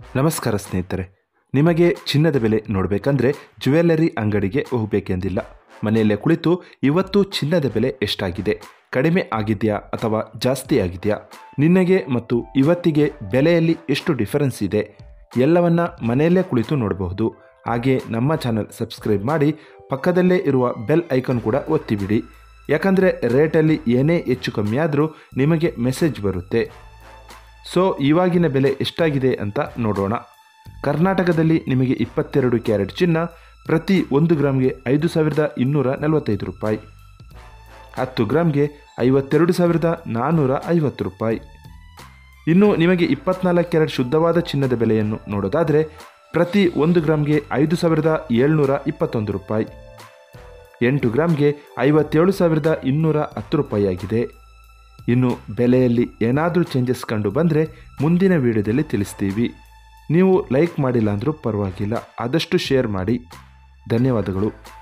ನಮಸ್ಕಾರ ಸ್ನೇಹಿತರೆ ನಿಮಗೆ ಚಿನ್ನದ ಬೆಲೆ ನೋಡಬೇಕಂದ್ರೆ ಜ್ಯುವೆಲ್ಲರಿ ಅಂಗಡಿಗೆ ಹೋಗಬೇಕೆಂದಿಲ್ಲ ಮನೆಯಲ್ಲೇ ಕುಳಿತು ಇವತ್ತು ಚಿನ್ನದ ಬೆಲೆ ಎಷ್ಟಾಗಿದೆ ಕಡಿಮೆ ಆಗಿದೆಯಾ ಅಥವಾ ಜಾಸ್ತಿ ಆಗಿದೆಯಾ ನಿನ್ನೆಗೆ ಮತ್ತು ಇವತ್ತಿಗೆ ಬೆಲೆಯಲ್ಲಿ ಎಷ್ಟು ಡಿಫರೆನ್ಸ್ ಇದೆ ಎಲ್ಲವನ್ನ ಮನೆಯಲ್ಲೇ ಕುಳಿತು ನೋಡಬಹುದು ಹಾಗೆ ನಮ್ಮ ಚಾನಲ್ ಸಬ್ಸ್ಕ್ರೈಬ್ ಮಾಡಿ ಪಕ್ಕದಲ್ಲೇ ಇರುವ ಬೆಲ್ ಐಕಾನ್ ಕೂಡ ಒತ್ತಿಬಿಡಿ ಯಾಕಂದರೆ ರೇಟಲ್ಲಿ ಏನೇ ಹೆಚ್ಚು ಕಮ್ಮಿ ಆದರೂ ನಿಮಗೆ ಮೆಸೇಜ್ ಬರುತ್ತೆ ಸೊ ಇವಾಗಿನ ಬೆಲೆ ಎಷ್ಟಾಗಿದೆ ಅಂತ ನೋಡೋಣ ಕರ್ನಾಟಕದಲ್ಲಿ ನಿಮಗೆ ಇಪ್ಪತ್ತೆರಡು ಕ್ಯಾರೆಟ್ ಚಿನ್ನ ಪ್ರತಿ ಒಂದು ಗ್ರಾಮ್ಗೆ ಐದು ಸಾವಿರದ ಇನ್ನೂರ ನಲವತ್ತೈದು ರೂಪಾಯಿ ಹತ್ತು ಗ್ರಾಮ್ಗೆ ಐವತ್ತೆರಡು ಸಾವಿರದ ನಾನ್ನೂರ ಐವತ್ತು ರೂಪಾಯಿ ಇನ್ನು ನಿಮಗೆ ಇಪ್ಪತ್ನಾಲ್ಕು ಕ್ಯಾರೆಟ್ ಶುದ್ಧವಾದ ಚಿನ್ನದ ಬೆಲೆಯನ್ನು ನೋಡೋದಾದರೆ ಪ್ರತಿ ಒಂದು ಗ್ರಾಮ್ಗೆ ಐದು ಸಾವಿರದ ಏಳ್ನೂರ ಇಪ್ಪತ್ತೊಂದು ರೂಪಾಯಿ ಎಂಟು ಗ್ರಾಮ್ಗೆ ಐವತ್ತೇಳು ಸಾವಿರದ ಇನ್ನೂರ ಹತ್ತು ರೂಪಾಯಿ ಆಗಿದೆ ಇನ್ನು ಬೆಲೆಯಲ್ಲಿ ಏನಾದರೂ ಚೇಂಜಸ್ ಕಂಡು ಬಂದರೆ ಮುಂದಿನ ವಿಡಿಯೋದಲ್ಲಿ ತಿಳಿಸ್ತೀವಿ ನೀವು ಲೈಕ್ ಮಾಡಿಲ್ಲ ಅಂದರೂ ಪರವಾಗಿಲ್ಲ ಆದಷ್ಟು ಶೇರ್ ಮಾಡಿ ಧನ್ಯವಾದಗಳು